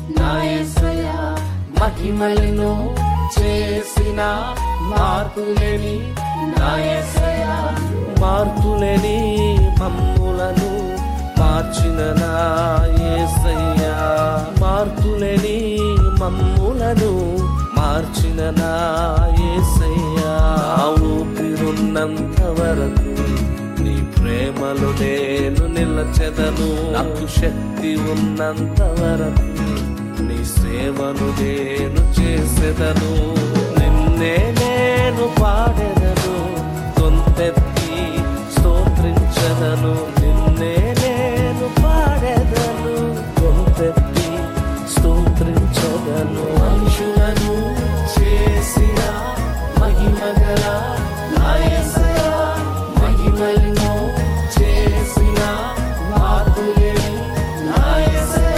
నా యేసయ్య మహిమలను చేసిన మార్పులేని నా యేసయ్య మార్పులేని మమ్ములను మార్చిన నా యేసయ్యా మార్పులేని మమ్ములను మార్చిన నా యేసయ్యా నా ఊపిరున్నంత వరకు నీ ప్రేమలో నేను నిలచెదను నాకు శక్తి ఉన్నంత వరకు నీ సేవను నేను చేసేదను నిన్నే నేను పాడెదను గొంతెత్తి స్తోత్రించదను నిన్నే నేను పాడెదను గొంతెత్తి స్తోత్రించదను మనుషులను చేసిన మహిమగల నా యేసయ్య మహిమలను చేసిన మార్పులేని నా యేసయ్య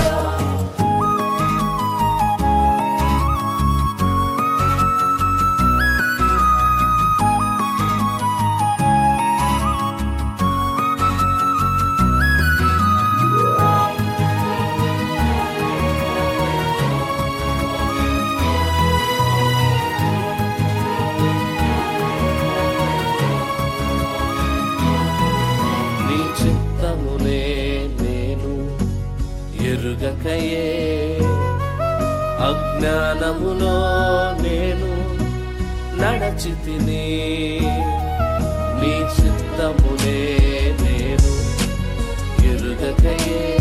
నీ చిత్తమునే నేను ఎరుగకయే అజ్ఞానములో నేను నడచితిని నీ చిత్తమునే నేను ఎరుగకయే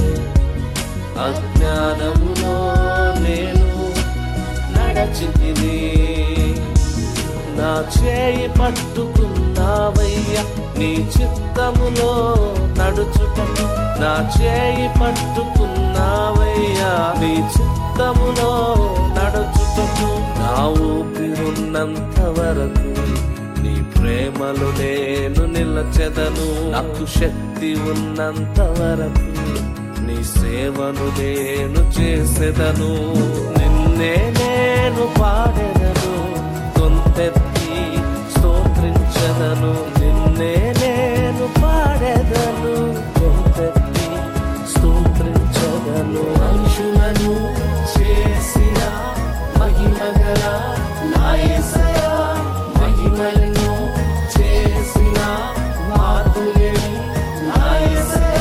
అజ్ఞానములో నేను నడచితిని నా చేయి పట్టుకున్నావయ్యా నీ చిత్తములో నడుచుటకు నా చేయి పట్టుకున్నావయ్యా నీ చిత్తములో నడుచుటకు నా ఊపిరున్నంత వరకు నీ ప్రేమలో నేను నిలచెదను నాకు శక్తి ఉన్నంత వరకు నీ సేవను నేను చేసేదను నిన్నే నేను పాడెదను గొంతెత్తి స్తోత్రించదను నిన్నే నేను పాడెదను గొంతెత్తి స్తోత్రించదను మనుషులను చేసిన మహిమగల నా యేసయ్య మహిమలను చేసిన మార్పులేని నా యేసయ్య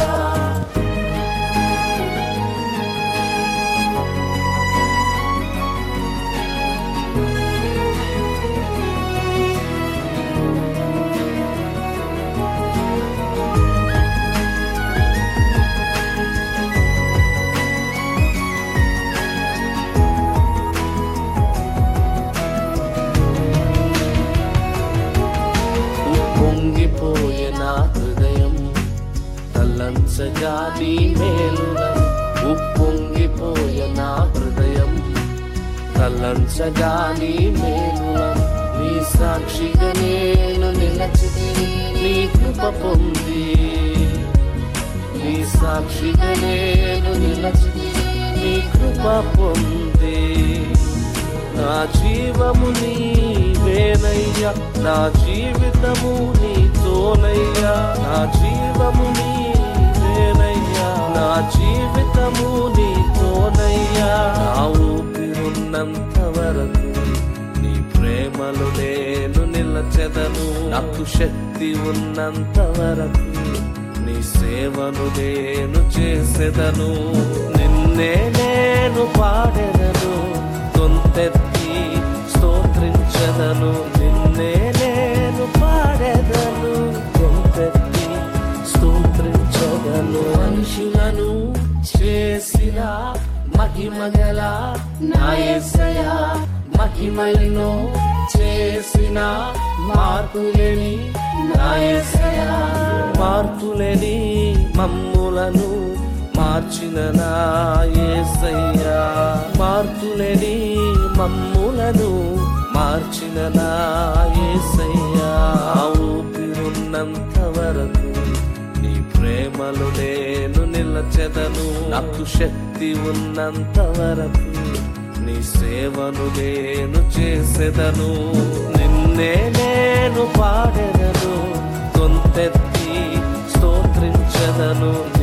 ఉప్పొంగిపోయే నా హృదయం తల్లంచగా నీ మేలున ఉప్పొంగిపోయే నా హృదయం తల్లంచగా నీ మేలున నీ సాక్షిగా నేను నిలచితి నీ కృప పొంది నీ సాక్షిగా నేను నిలచితి నీ కృప పొంది నా జీవము నీవేనయ్యా నా జీవితము నీతోనయ్యా నా జీవము నీవేనయ్యా నా జీవితము నీతోనయ్యా నా ఊపిరున్నంత వరకు నీ ప్రేమలో నేను నిలచెదను నాకు శక్తి ఉన్నంత వరకు నీ సేవను నేను చేసేదను నిన్నే నేను పాడెదను గొంతెత్తి స్తోత్రించదను నిన్నే నేను పాడెదను గొంతెత్తి స్తోత్రించదను మనుషులను చేసిన మహిమగల నా యేసయ్య మహిమలను చేసిన మార్పులేని నా యేసయ్య మార్పులేని మమ్ములను మార్చిన నా యేసయ్యా మార్పులేని మమ్ములను మార్చిన నా యేసయ్యా నా ఊపిరున్నంత వరకు నీ ప్రేమలో నేను నిలచెదను నాకు శక్తి ఉన్నంత వరకు నీ సేవను నేను చేసేదను నిన్నే నేను పాడెదను గొంతెత్తి స్తోత్రించదను